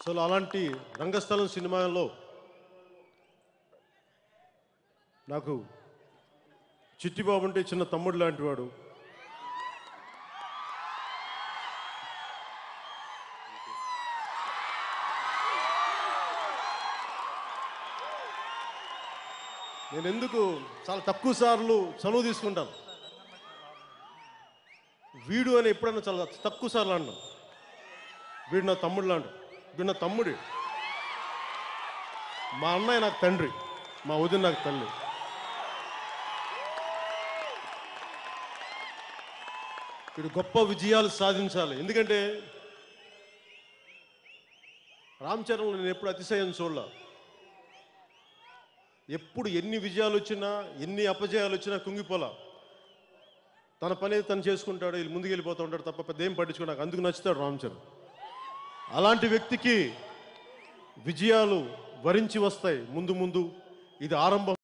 అసలు అలాంటి రంగస్థలం సినిమాలో నాకు చిట్టిబాబు అంటే చిన్న తమ్ముడు లాంటి వాడు నేను ఎందుకు చాలా తక్కువ సార్లు చనువు తీసుకుంటాను వీడు అని ఎప్పుడన్నా చాలా తక్కువ సార్లు అన్నాను వీడు నా తమ్ముడు లాంటి వీడు నా తమ్ముడు మా అన్నయ్య నాకు తండ్రి మా వదిన నాకు తల్లి వీడు గొప్ప విజయాలు సాధించాలి ఎందుకంటే రామ్ చరణ్ నేను ఎప్పుడు అతిశయం చూడలే ఎప్పుడు ఎన్ని విజయాలు వచ్చినా ఎన్ని అపజయాలు వచ్చినా కుంగిపోలా తన పని అయితే తను చేసుకుంటాడు వీళ్ళు ముందుకు వెళ్ళిపోతూ ఉంటాడు తప్ప పెద్ద ఏం పట్టించుకో నాకు అందుకు నచ్చుతాడు రామ్ చరణ్ అలాంటి వ్యక్తికి విజయాలు వరించి వస్తాయి ముందు ముందు ఇది ఆరంభం